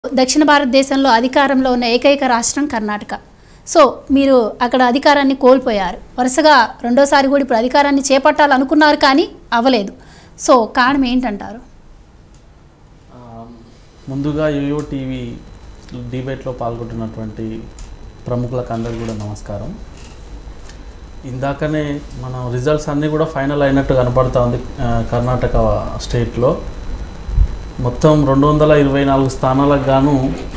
దక్షిణ భారతదేశంలో అధికారంలో ఉన్న ఏకైక రాష్ట్రం కర్ణాటక సో మీరు అక్కడ అధికారాన్ని కోల్పోయారు వరుసగా రెండోసారి కూడా ఇప్పుడు అధికారాన్ని చేపట్టాలనుకున్నారు కానీ అవ్వలేదు సో కారణం ఏంటంటారు ఆ, ముందుగా యోయో టీవీ డిబేట్లో పాల్గొంటున్నటువంటి ప్రముఖులకు అందరికీ కూడా నమస్కారం ఇందాకనే మన రిజల్ట్స్ అన్నీ కూడా ఫైనల్ అయినట్టు కనపడతా ఉంది ఆ, కర్ణాటక స్టేట్లో మొత్తం రెండు వందల ఇరవై నాలుగు స్థానాలకు గాను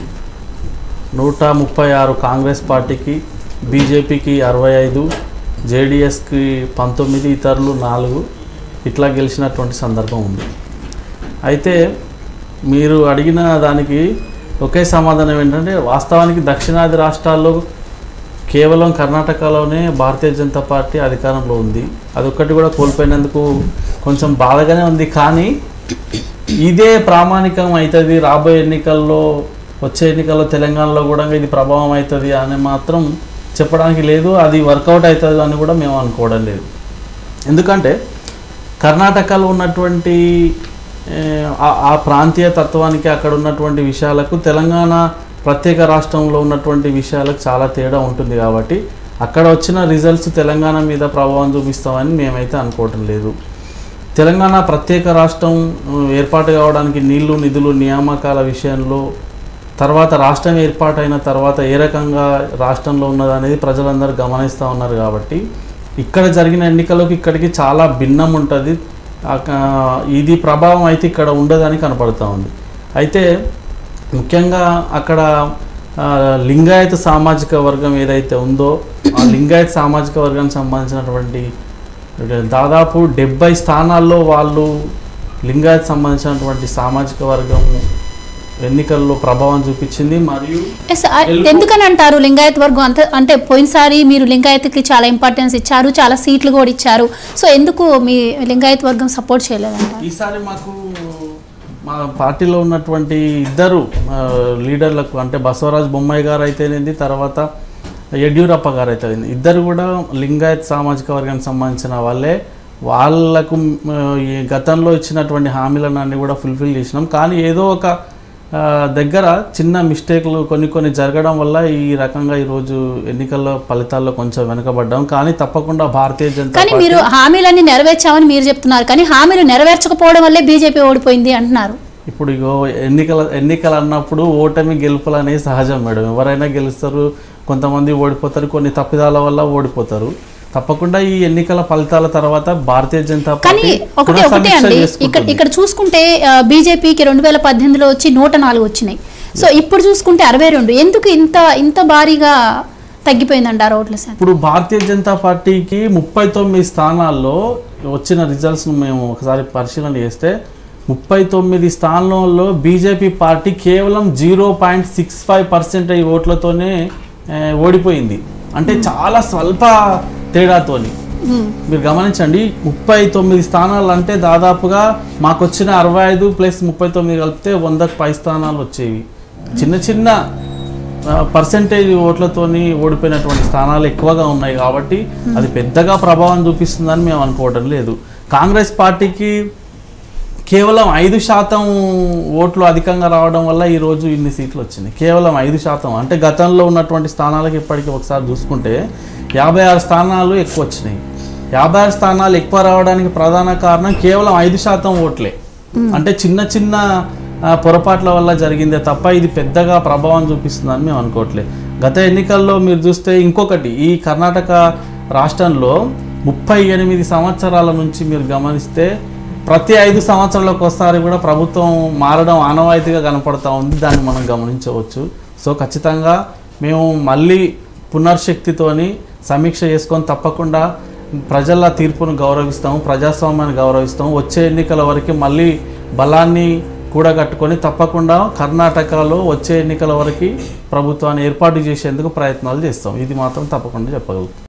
నూట ముప్పై ఆరు కాంగ్రెస్ పార్టీకి బీజేపీకి అరవై ఐదు జేడిఎస్కి పంతొమ్మిది ఇతరులు నాలుగు ఇట్లా గెలిచినటువంటి సందర్భం ఉంది అయితే మీరు అడిగిన దానికి ఒకే సమాధానం ఏంటంటే వాస్తవానికి దక్షిణాది రాష్ట్రాల్లో కేవలం కర్ణాటకలోనే భారతీయ జనతా పార్టీ అధికారంలో ఉంది అదొక్కటి కూడా కోల్పోయినందుకు కొంచెం బాధగానే ఉంది కానీ ఇదే ప్రామాణికం అవుతుంది రాబోయే ఎన్నికల్లో వచ్చే ఎన్నికల్లో తెలంగాణలో కూడా ఇది ప్రభావం అవుతుంది అని మాత్రం చెప్పడానికి లేదు అది వర్కౌట్ అవుతుంది అని కూడా మేము అనుకోవడం లేదు ఎందుకంటే కర్ణాటకలో ఉన్నటువంటి ఏ, ఆ- ఆ ప్రాంతీయ తత్వానికి అక్కడ ఉన్నటువంటి విషయాలకు తెలంగాణ ప్రత్యేక రాష్ట్రంలో ఉన్నటువంటి విషయాలకు చాలా తేడా ఉంటుంది కాబట్టి అక్కడ వచ్చిన రిజల్ట్స్ తెలంగాణ మీద ప్రభావం చూపిస్తామని మేమైతే అనుకోవటం లేదు తెలంగాణ ప్రత్యేక రాష్ట్రం ఉ, ఏర్పాటు కావడానికి నీళ్లు నిధులు నియామకాల విషయంలో తర్వాత రాష్ట్రం ఏర్పాటైన తర్వాత ఏ రకంగా రాష్ట్రంలో ఉన్నదనేది ప్రజలందరూ గమనిస్తూ ఉన్నారు కాబట్టి ఇక్కడ జరిగిన ఎన్నికలకు ఇక్కడికి చాలా భిన్నం ఉంటుంది ఇది ప్రభావం అయితే ఇక్కడ ఉండదని కనపడుతూ ఉంది అయితే ముఖ్యంగా అక్కడ ఆ, లింగాయత సామాజిక వర్గం ఏదైతే ఉందో ఆ లింగాయత సామాజిక వర్గానికి సంబంధించినటువంటి దాదాపు డెబ్బై స్థానాల్లో వాళ్ళు లింగాయత్ సంబంధించినటువంటి సామాజిక వర్గం ఎన్నికల్లో ప్రభావం చూపించింది మరియు ఎస్ ఆ- ఎందుకని అంటారు లింగాయత్ వర్గం అంత అంటే పోయినసారి మీరు లింగాయత్కి చాలా ఇంపార్టెన్స్ ఇచ్చారు చాలా సీట్లు కూడా ఇచ్చారు సో ఎందుకు మీ లింగాయత్ వర్గం సపోర్ట్ చేయలేదంటారు ఈసారి మాకు మా పార్టీలో ఉన్నటువంటి ఇద్దరు ఆ, లీడర్లకు అంటే బసవరాజ్ బొమ్మాయి గారు అయితేనేది తర్వాత యడ్యూరప్ప గారు అయితే ఇద్దరు కూడా లింగాయత్ సామాజిక వర్గానికి సంబంధించిన వాళ్ళే వాళ్ళకు ఆ, ఈ గతంలో ఇచ్చినటువంటి హామీలను అన్ని కూడా ఫుల్ఫిల్ చేసినాం కానీ ఏదో ఒక ఆ, దగ్గర చిన్న మిస్టేక్లు కొన్ని కొన్ని జరగడం వల్ల ఈ రకంగా ఈరోజు ఎన్నికల ఫలితాల్లో కొంచెం వెనుకబడ్డాం కానీ తప్పకుండా భారతీయ జనతా కానీ మీరు హామీలన్నీ నెరవేర్చామని మీరు చెప్తున్నారు కానీ హామీలు నెరవేర్చకపోవడం వల్లే బీజేపీ ఓడిపోయింది అంటున్నారు ఇప్పుడు ఇగో ఎన్నికల ఎన్నికలు అన్నప్పుడు ఓటమి గెలుపులు అనేది సహజం మేడం ఎవరైనా గెలుస్తారు కొంతమంది ఓడిపోతారు కొన్ని తప్పిదాల వల్ల ఓడిపోతారు తప్పకుండా ఈ ఎన్నికల ఫలితాల తర్వాత భారతీయ జనతా కానీ పార్టీ ఒకటే ఒకటే పునఃసమీక్ష అండి ఇక్కడ చేసుకుంటుంది. ఇక్కడ చూసుకుంటే బీజేపీకి రెండు వేల పద్దెనిమిదిలో వచ్చి నూట నాలుగు వచ్చినాయి సో ఇప్పుడు చూసుకుంటే అరవై రెండు ఎందుకు ఇంత ఇంత భారీగా తగ్గిపోయిందంటారు ఓట్ల శాతం ఇప్పుడు భారతీయ జనతా పార్టీకి ముప్పై తొమ్మిది స్థానాల్లో వచ్చిన రిజల్ట్స్ను మేము ఒకసారి పరిశీలన చేస్తే ముప్పై తొమ్మిది స్థానాల్లో బీజేపీ పార్టీ కేవలం zero point six five percentage ఓట్లతోనే ఆ, ఓడిపోయింది అంటే చాలా స్వల్ప తేడాతోని మ్మ్. మీరు గమనించండి ముప్పై తొమ్మిది స్థానాలు అంటే దాదాపుగా మాకు వచ్చిన అరవై ఐదు ప్లస్ ముప్పై తొమ్మిది కలిపితే వందకు పై స్థానాలు వచ్చేవి చిన్న చిన్న పర్సంటేజ్ ఓట్లతోని ఓడిపోయినటువంటి స్థానాలు ఎక్కువగా ఉన్నాయి కాబట్టి అది పెద్దగా ప్రభావం చూపిస్తుందని మేము అనుకోవడం లేదు కాంగ్రెస్ పార్టీకి కేవలం ఐదు శాతం ఓట్లు అధికంగా రావడం వల్ల ఈరోజు ఇన్ని సీట్లు వచ్చినాయి కేవలం ఐదు శాతం అంటే గతంలో ఉన్నటువంటి స్థానాలకు ఇప్పటికీ ఒకసారి చూసుకుంటే యాభై ఆరు స్థానాలు ఎక్కువ వచ్చినాయి యాభై ఆరు స్థానాలు ఎక్కువ రావడానికి ప్రధాన కారణం కేవలం ఐదు శాతం ఓట్లే అంటే చిన్న చిన్న ఆ, పొరపాట్ల వల్ల జరిగిందే తప్ప ఇది పెద్దగా ప్రభావం చూపిస్తుందని మేము అనుకోవట్లేదు గత ఎన్నికల్లో మీరు చూస్తే ఇంకొకటి ఈ కర్ణాటక రాష్ట్రంలో ముప్పై ఎనిమిది సంవత్సరాల నుంచి మీరు గమనిస్తే ప్రతి ఐదు సంవత్సరాలకు ఒకసారి కూడా ప్రభుత్వం మారడం ఆనవాయితీగా కనపడతా ఉంది దాన్ని మనం గమనించవచ్చు సో ఖచ్చితంగా మేము మళ్ళీ పునర్శక్తితోని సమీక్ష చేసుకొని తప్పకుండా ప్రజల తీర్పును గౌరవిస్తాము ప్రజాస్వామ్యాన్ని గౌరవిస్తాము వచ్చే ఎన్నికల వరకు మళ్ళీ బలాన్ని కూడగట్టుకొని తప్పకుండా కర్ణాటకలో వచ్చే ఎన్నికల వరకు ప్రభుత్వాన్ని ఏర్పాటు చేసేందుకు ప్రయత్నాలు చేస్తాం ఇది మాత్రం తప్పకుండా చెప్పగలుగుతాం